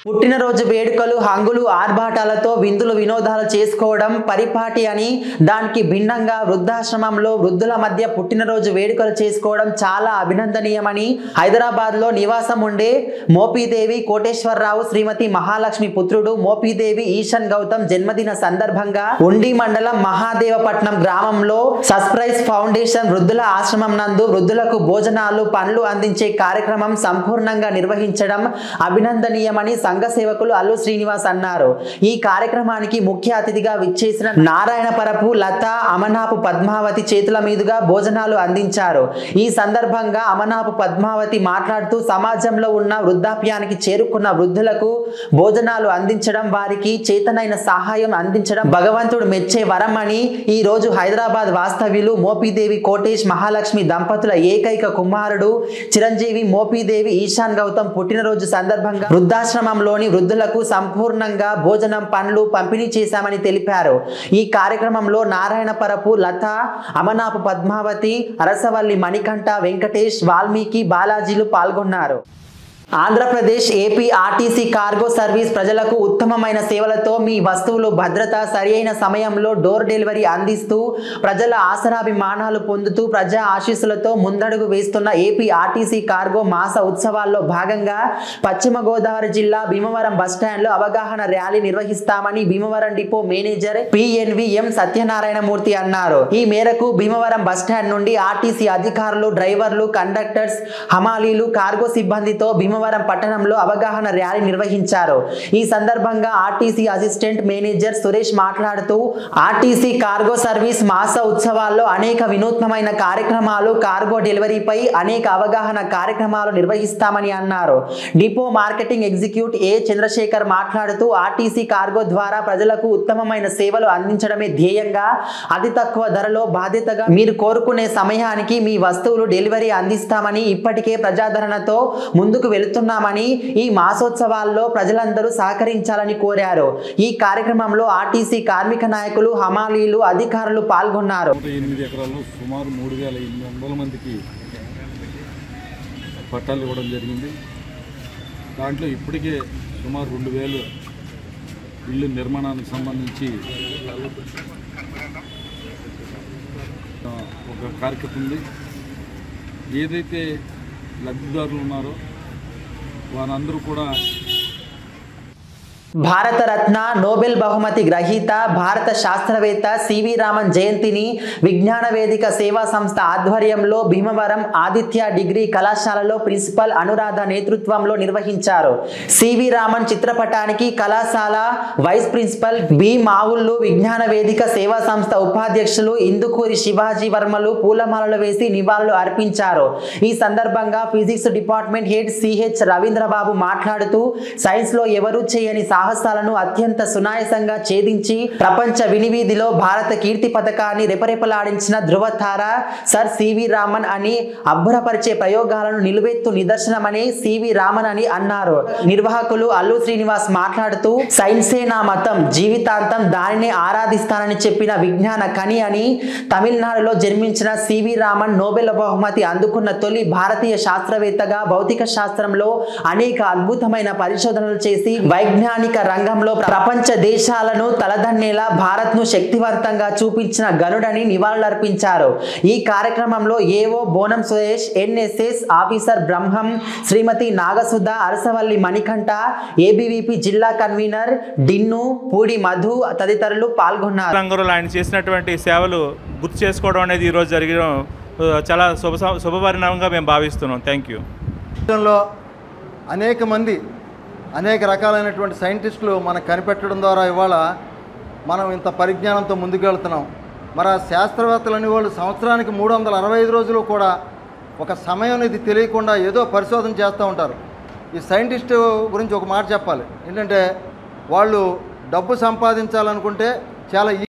పుట్టినరోజు వేడుకలు హంగులు ఆర్భాటాలతో విందులు వినోదాలు చేసుకోవడం పరిపాటి అని దానికి భిన్నంగా వృద్ధాశ్రమంలో వృద్ధుల మధ్య పుట్టినరోజు వేడుకలు చేసుకోవడం చాలా అభినందనీయమని హైదరాబాద్ లో నివాసం ఉండే మోపీదేవి కోటేశ్వరరావు శ్రీమతి మహాలక్ష్మి పుత్రుడు మోపీదేవి ఈశన్ గౌతమ్ జన్మదిన సందర్భంగా ఉండి మండలం మహాదేవపట్నం గ్రామంలో సస్ప్రైజ్ ఫౌండేషన్ వృద్ధుల ఆశ్రమం నందు వృద్ధులకు భోజనాలు పండ్లు అందించే కార్యక్రమం సంపూర్ణంగా నిర్వహించడం అభినందనీయమని సంఘ సేవకులు అల్లు శ్రీనివాస్ అన్నారు ఈ కార్యక్రమానికి ముఖ్య అతిథిగా విచ్చేసిన నారాయణపరపు లత అమనాపు పద్మావతి చేతుల మీదుగా భోజనాలు అందించారు ఈ సందర్భంగా అమనాపు పద్మావతి మాట్లాడుతూ సమాజంలో ఉన్న వృద్ధాప్యానికి చేరుకున్న వృద్ధులకు భోజనాలు అందించడం వారికి చేతనైన సహాయం అందించడం భగవంతుడు మెచ్చే వరం అని ఈ రోజు హైదరాబాద్ వాస్తవ్యులు మోపీదేవి కోటేష్ మహాలక్ష్మి దంపతుల ఏకైక కుమారుడు చిరంజీవి మోపీదేవి ఈశాన్ గౌతమ్ పుట్టినరోజు సందర్భంగా వృద్ధాశ్రమంలోని వృద్ధులకు సంపూర్ణంగా భోజనం పండ్లు పంపిణీ చేశామని తెలిపారు ఈ కార్యక్రమంలో నారాయణపరపు లత అమనాపు పద్మావతి అరసవల్లి మణికంఠ వెంకటేష్ వాల్మీకి బాలాజీలు పాల్గొన్నారు Andhra Pradesh A P R T C cargo service ప్రజలకు ఉత్తమమైన సేవలతో మీ వస్తువులు భద్రత సరియైన సమయంలో డోర్ డెలివరీ అందిస్తూ ప్రజల ఆసరాభిమానాలు పొందుతూ ప్రజా ఆశీస్సులతో ముందడుగు వేస్తున్న ఏపీ ఆర్టీసీ కార్గో మాస ఉత్సవాల్లో భాగంగా పశ్చిమ గోదావరి జిల్లా భీమవరం బస్టాండ్లో అవగాహన ర్యాలీ నిర్వహిస్తామని Bhimavaram depot manager P N V M Satyanarayanamurthy అన్నారు ఈ మేరకు భీమవరం బస్టాండ్ నుండి ఆర్టీసీ అధికారులు డ్రైవర్లు కండక్టర్స్ హమాలీలు కార్గో సిబ్బందితో భీమవరం పట్టణంలో అవగాహన ర్యాలీ నిర్వహించారు ఈ సందర్భంగా ఆర్టీసీ అసిస్టెంట్ మేనేజర్ సురేష్ మాట్లాడుతూ ఆర్టీసీ కార్గో సర్వీస్ మాస ఉత్సవాల్లో అనేక వినూత్నమైన కార్యక్రమాలు కార్గో డెలివరీపై అనేక అవగాహన కార్యక్రమాలు నిర్వహిస్తామని అన్నారు depot marketing executive A Chandrasekhar మాట్లాడుతూ ఆర్టీసీ కార్గో ద్వారా ప్రజలకు ఉత్తమమైన సేవలు అందించడమే ధ్యేయంగా అతి తక్కువ ధరలో బాధ్యతగా మీరు కోరుకునే సమయానికి మీ వస్తువులు డెలివరీ అందిస్తామని ఇప్పటికే ప్రజాదరణతో ముందుకు వెళుతున్నామని ఈ మాసోత్సవాల్లో ప్రజలందరూ సహకరించాలని కోరారు ఈ కార్యక్రమంలో ఆర్టీసీ కార్మిక నాయకులు హమాలీలు అధికారులు పాల్గొన్నారు నూట ఎనిమిది ఎకరాల్లో సుమారు మూడు వేల ఎనిమిది వందల మందికి పట్టాలు ఇవ్వడం జరిగింది దాంట్లో ఇప్పటికే సుమారు రెండు వేలు ఇల్లు నిర్మాణానికి సంబంధించి ఆ, ఒక కార్యక్రమం ఉంది ఏదైతే లబ్ధిదారులు ఉన్నారో వారందరూ కూడా భారతరత్న నోబెల్ బహుమతి గ్రహీత భారత శాస్త్రవేత్త సివి రామన్ జయంతిని విజ్ఞాన వేదిక సేవా సంస్థ ఆధ్వర్యంలో భీమవరం ఆదిత్య డిగ్రీ కళాశాలలో ప్రిన్సిపల్ అనురాధ నేతృత్వంలో నిర్వహించారు సివి రామన్ చిత్రపటానికి కళాశాల వైస్ ప్రిన్సిపల్ బి మావుళ్ళు విజ్ఞాన వేదిక సేవా సంస్థ ఉపాధ్యక్షులు ఇందుకూరి శివాజీ వర్మలు పూలమాలలు వేసి నివాళులు అర్పించారు ఈ సందర్భంగా physics department head C H Ravindrababu మాట్లాడుతూ సైన్స్ లో ఎవరూ చేయని సాహసాలను అత్యంత సునాయసంగా ఛేదించి ప్రపంచ వినివీధిలో భారత కీర్తి పథకాన్ని రెపరెపలాడించిన ధృవతార సర్ సివి రామన్ అని అబ్బురపరిచే ప్రయోగాలను నిలువెత్తు నిదర్శనమని సివి రామన్ అని అన్నారు నిర్వాహకులు అల్లు శ్రీనివాస్ మాట్లాడుతూ సైన్సే నా మతం జీవితాంతం దానినే ఆరాధిస్తానని చెప్పిన విజ్ఞాన కని అని తమిళనాడులో జన్మించిన సివి రామన్ నోబెల్ బహుమతి అందుకున్న తొలి భారతీయ శాస్త్రవేత్తగా భౌతిక శాస్త్రంలో అనేక అద్భుతమైన పరిశోధనలు చేసి వైజ్ఞానిక రంగంలో ప్రపంచ దేశాలను తలదన్నేలా భారత్ ను శక్తివంతంగా చూపించిన గనుడని నివాళులర్పించారు ఈ కార్యక్రమంలో A O Bonam Suresh N S S officer Brahmam Srimathi Nagasudha Arasavalli Manikanta A B V P జిల్లా కన్వీనర్ డిన్ను పూడి మధు తదితరులు పాల్గొన్నారు రంగంలో ఆయన చేసినటువంటి సేవలు గుర్తు చేసుకోవడం అనేది ఈరోజు జరగడం ఆ, చాలా శుభ శుభపరిణామంగా మేము భావిస్తున్నాం థ్యాంక్ యూ ప్రపంచంలో అనేక మంది అనేక రకాలైనటువంటి సైంటిస్టులు మనకు కనిపెట్టడం ద్వారా ఇవాళ మనం ఇంత పరిజ్ఞానంతో ముందుకు వెళ్తున్నాం మరి ఆ శాస్త్రవేత్తలు అనేవాళ్ళు సంవత్సరానికి మూడు వందల అరవై ఐదు రోజులు కూడా ఒక సమయం అనేది తెలియకుండా ఏదో పరిశోధన చేస్తూ ఉంటారు ఈ సైంటిస్టు గురించి ఒక మాట చెప్పాలి ఏంటంటే వాళ్ళు డబ్బు సంపాదించాలనుకుంటే చాలా